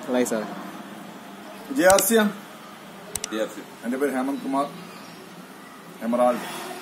Hi sir ജയാസ്യം DRC. എൻ്റെ പേര് Hemant Kumar emerald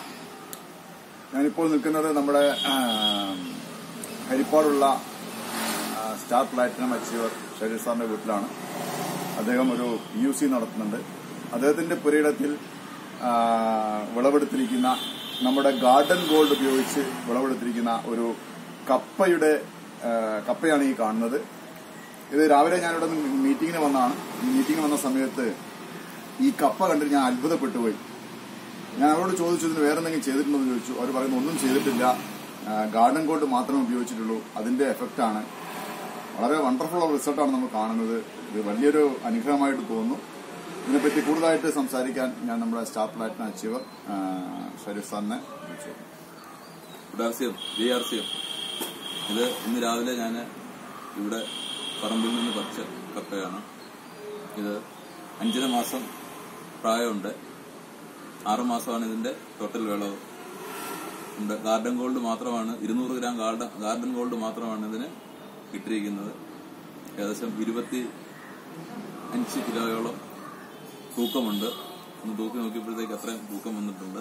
ഞാനിപ്പോൾ നിൽക്കുന്നത് നമ്മുടെ ആ, ഹരിപ്പാടുള്ള ആ, സ്റ്റാർ പ്ലാറ്റിനം അച്ചീവർ ഷരീർ സാറിന്റെ വീട്ടിലാണ് അദ്ദേഹം ഒരു പി യു സി നടത്തുന്നുണ്ട് അദ്ദേഹത്തിന്റെ പുരയിടത്തിൽ ആ, വിളവെടുത്തിരിക്കുന്ന നമ്മുടെ ഗാർഡൻ ഗോൾഡ് ഉപയോഗിച്ച് വിളവെടുത്തിരിക്കുന്ന ഒരു കപ്പയുടെ ആ, കപ്പയാണ് ഈ കാണുന്നത് ഇത് രാവിലെ ഞാനിവിടെ മീറ്റിങ്ങിന് വന്നതാണ് ഈ മീറ്റിംഗ് വന്ന സമയത്ത് ഈ കപ്പ കണ്ടിട്ട് ഞാൻ അത്ഭുതപ്പെട്ടു പോയി ഞാൻ അവരോട് ചോദിച്ചു ഇതിന് വേറെ എന്തെങ്കിലും ചെയ്തിട്ടുണ്ടോ എന്ന് ചോദിച്ചു അവർ പറയുന്നു ഒന്നും ചെയ്തിട്ടില്ല ആ, ഗാർഡൻ കോട്ട് മാത്രമേ ഉപയോഗിച്ചിട്ടുള്ളൂ അതിന്റെ എഫക്റ്റ് ആണ് വളരെ വണ്ടർഫുൾ റിസൾട്ടാണ് നമ്മൾ കാണുന്നത് ഇത് വലിയൊരു അനുഗ്രഹമായിട്ട് തോന്നുന്നു ഇതിനെപ്പറ്റി കൂടുതലായിട്ട് സംസാരിക്കാൻ ഞാൻ നമ്മുടെ സ്റ്റാർ പ്ലാറ്റിന അച്ചീവർ ആ, ഷരീഫ് സാറിനെ വിളിച്ചു ഉദാസ്യം DRCM. ഇത് ഇന്ന് രാവിലെ ഞാൻ ഇവിടെ പറമ്പിൽ നിന്ന് പറിച്ച കപ്പയാണ് ഇത് അഞ്ചര മാസം പ്രായമുണ്ട് ആറ് മാസമാണ് ഇതിന്റെ ടോട്ടൽ വിളവ് ഉണ്ട് ഗാർഡൻ ഗോൾഡ് മാത്രമാണ് ഇരുന്നൂറ് ഗ്രാം ഗാർഡൻ ഗാർഡൻ ഗോൾഡ് മാത്രമാണ് ഇതിന് ഇട്ടിരിക്കുന്നത് ഏകദേശം ഇരുപത്തി അഞ്ച് കിലോയോളം തൂക്കമുണ്ട് ഒന്ന് തൂക്കി നോക്കിയപ്പോഴത്തേക്ക് അത്രയും തൂക്കം വന്നിട്ടുണ്ട്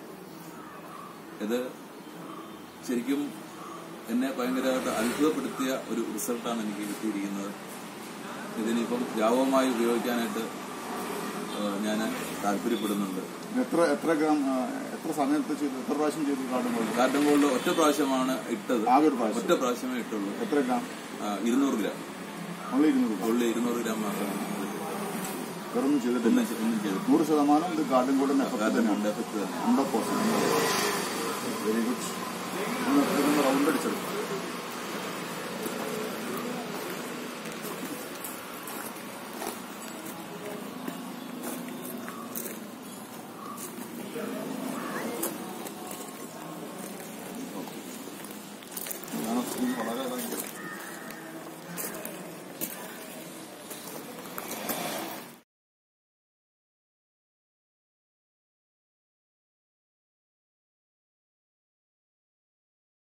ഇത് ശരിക്കും എന്നെ ഭയങ്കരമായിട്ട് അത്ഭുതപ്പെടുത്തിയ ഒരു റിസൾട്ടാണ് എനിക്ക് കിട്ടിയിരിക്കുന്നത് ഇതിനിപ്പം വ്യാപകമായി ഉപയോഗിക്കാനായിട്ട് ഞാൻ താല്പര്യപ്പെടുന്നുണ്ട് എത്ര എത്ര ഗ്രാം ആ, എത്ര സമയത്ത് ചെയ്തു എത്ര പ്രാവശ്യം ചെയ്തു ഗാർഡൻ കോട്ട് ഗാർഡൻ ഗോൾഡ് ഒറ്റ പ്രാവശ്യമാണ് ഇട്ടത് ആകെ ഒരു പ്രാവശ്യം ഒറ്റ പ്രാവശ്യമേ ഇട്ടുള്ളൂ എത്ര ഗ്രാം ആ, ഇരുന്നൂറ് ഗ്രാം ഉള്ള ഇരുന്നൂറ് ഗ്രാം ഉള്ളി ഇരുന്നൂറ് ഗ്രാം മാത്രമാണ് വേറൊന്നും ചെയ്തിട്ടില്ല ഒന്നും ചെ- ഒന്നും ചെയ്തു നൂറ് ശതമാനം ഇത് ഗാർഡൻ കോട്ടിന്റെ എഫക്ട് ഗാർഡൻ തന്നെയാണ് ഗോൾഡ് എഫക്ട് തന്നെ ഹൺഡ്രഡ് പെർസെന്റ് വെരി ഗുഡ് ഒന്ന് റൗണ്ട് അടിച്ചത് വളരെ ഭയങ്കര